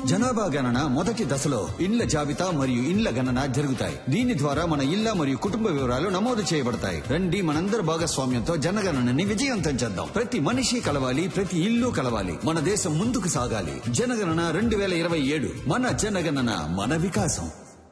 జనాభా గణన మొదటి దశలో ఇండ్ల జాబితా మరియు ఇండ్ల గణన జరుగుతాయి దీని ద్వారా మన ఇళ్ల మరియు కుటుంబ వివరాలు నమోదు చేయబడతాయి రండి మనందరి భాగస్వామ్యంతో జనగణనని విజయవంతం చేద్దాం ప్రతి మనిషి కలవాలి ప్రతి ఇల్లు కలవాలి మన దేశం ముందుకు సాగాలి జనగణన రెండు వేల ఇరవై ఏడు మన జనగణన మన వికాసం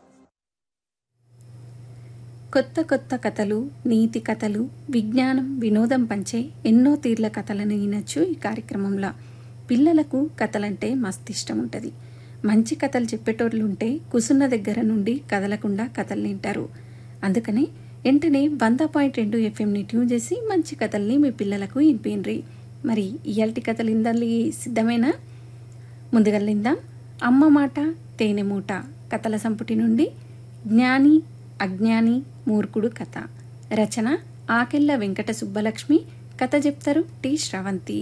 కొత్త కొత్త కథలు నీతి కథలు విజ్ఞానం వినోదం పంచే ఎన్నో తీర్ల కథలను వినొచ్చు ఈ కార్యక్రమంలో పిల్లలకు కథలంటే మస్తు ఇష్టం ఉంటుంది మంచి కథలు చెప్పేటోళ్ళు ఉంటే కుసున్న దగ్గర నుండి కదలకుండా కథలు వింటారు అందుకనే వెంటనే వంద పాయింట్ రెండు ఎఫ్ఎంని ట్యూన్ చేసి మంచి కథల్ని మీ పిల్లలకు వినిపిండ్రి మరి ఇయాల్టి కథలు ఇందల్లి సిద్ధమేనా ముందుగా విందాం అమ్మ మాట తేనె మూట కథల సంపుటి నుండి జ్ఞాని అజ్ఞాని మూర్ఖుడు కథ రచన ఆకెళ్ళ వెంకట సుబ్బలక్ష్మి కథ చెప్తారు టి శ్రవంతి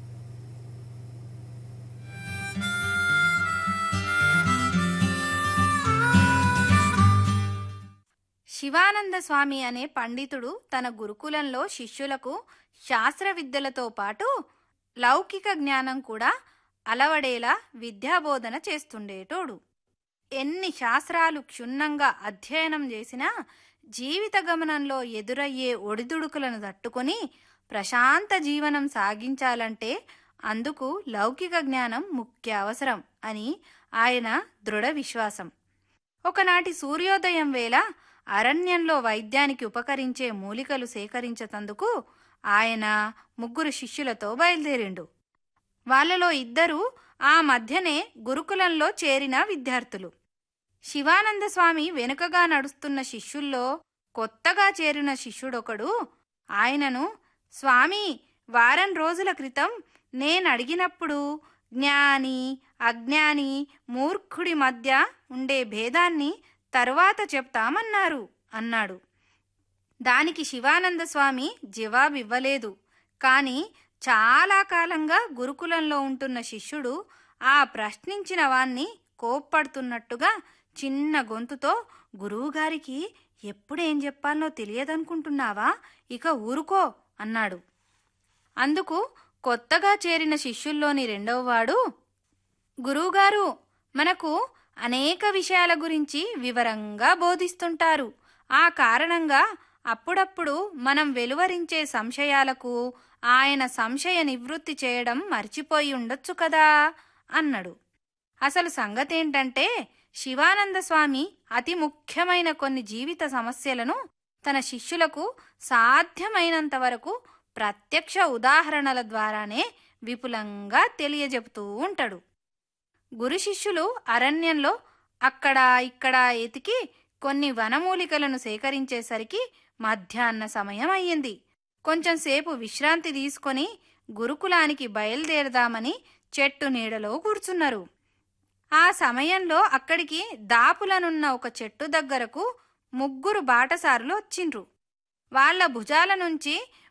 శివానంద స్వామి అనే పండితుడు తన గురుకులంలో శిష్యులకు శాస్త్ర విద్యలతో పాటు లౌకిక జ్ఞానం కూడా అలవడేలా విద్యాబోధన చేస్తుండేటోడు ఎన్ని శాస్త్రాలు క్షుణ్ణంగా అధ్యయనం చేసినా జీవిత గమనంలో ఎదురయ్యే ఒడిదుడుకులను తట్టుకొని ప్రశాంత జీవనం సాగించాలంటే అందుకు లౌకిక జ్ఞానం ముఖ్య అవసరం అని ఆయన దృఢ విశ్వాసం ఒకనాటి సూర్యోదయం వేళ అరణ్యంలో వైద్యానికి ఉపకరించే మూలికలు సేకరించేతందుకు ఆయన ముగ్గురు శిష్యులతో బయలుదేరిండు వాళ్ళలో ఇద్దరు ఆ మధ్యనే గురుకులంలో చేరిన విద్యార్థులు శివానంద స్వామి వెనుకగా నడుస్తున్న శిష్యుల్లో కొత్తగా చేరిన శిష్యుడొకడు ఆయనను స్వామి వారం రోజుల క్రితం నేను అడిగినప్పుడు జ్ఞాని అజ్ఞాని మూర్ఖుడి మధ్య ఉండే భేదాన్ని తరువాత చెప్తామన్నారు అన్నాడు దానికి శివానంద స్వామి జవాబివ్వలేదు కాని చాలా కాలంగా గురుకులంలో ఉంటున్న శిష్యుడు ఆ ప్రశ్నించిన వాణ్ణి కోప్పడుతున్నట్టుగా చిన్న గొంతుతో గురువుగారికి ఎప్పుడేం చెప్పాలో తెలియదనుకుంటున్నావా ఇక ఊరుకో అన్నాడు అందుకు కొత్తగా చేరిన శిష్యుల్లోని రెండవవాడు గురువుగారు మనకు అనేక విషయాల గురించి వివరంగా బోధిస్తుంటారు ఆ కారణంగా అప్పుడప్పుడు మనం వెలువరించే సంశయాలకు ఆయన సంశయ నివృత్తి చేయడం మర్చిపోయి ఉండొచ్చు కదా అన్నాడు అసలు సంగతేంటంటే శివానంద స్వామి అతి ముఖ్యమైన కొన్ని జీవిత సమస్యలను తన శిష్యులకు సాధ్యమైనంత వరకు ప్రత్యక్ష ఉదాహరణల ద్వారానే విపులంగా తెలియజెపుతూ ఉంటాడు గురు శిష్యులు అరణ్యంలో అక్కడ ఇక్కడ ఎతికి కొన్ని వనమూలికలను సేకరించేసరికి మధ్యాహ్న సమయం అయ్యింది కొంచెంసేపు విశ్రాంతి తీసుకొని గురుకులానికి బయలుదేరదామని చెట్టు నీడలో కూర్చున్నారు ఆ సమయంలో అక్కడికి దాపులనున్న ఒక చెట్టు దగ్గరకు ముగ్గురు బాటసారులు వచ్చిండ్రు వాళ్ళ భుజాల నుంచి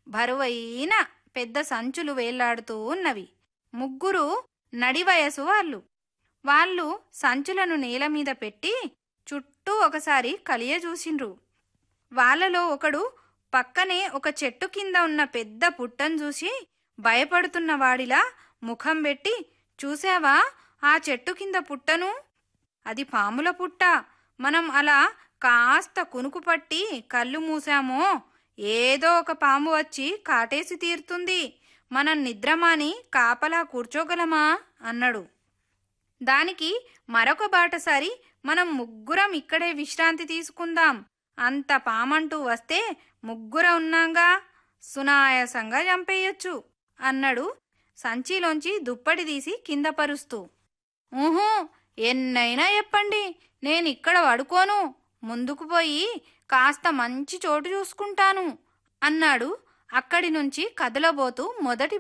బరువైన పెద్ద సంచులు వేలాడుతూ ఉన్నవి ముగ్గురు నడి వయసు వాళ్ళు వాళ్ళు సంచులను నేల మీద పెట్టి చుట్టూ ఒకసారి కలియజూసిండ్రు వాళ్ళలో ఒకడు పక్కనే ఒక చెట్టు కింద ఉన్న పెద్ద పుట్టను చూసి భయపడుతున్న వాడిలా ముఖం పెట్టి చూసావా ఆ చెట్టు కింద పుట్టను అది పాముల పుట్ట మనం అలా కాస్త కునుకు పట్టి కళ్ళు మూసామో ఏదో ఒక పాము వచ్చి కాటేసి తీరుతుంది మనం నిద్రమాని కాపలా కూర్చోగలమా అన్నాడు దానికి మరొక బాటసారి మనం ముగ్గురం ఇక్కడే విశ్రాంతి తీసుకుందాం అంత పామంటూ వస్తే ముగ్గుర ఉన్నాంగా సునాయాసంగా చంపేయొచ్చు అన్నాడు సంచిలోంచి దుప్పటి తీసి కింద పరుస్తూ ఊహూ ఎన్నైనా చెప్పండి నేను ఇక్కడ పడుకోను ముందుకు పోయి కాస్త మంచి చోటు చూసుకుంటాను అన్నాడు అక్కడి నుంచి కదలబోతూ మొదటి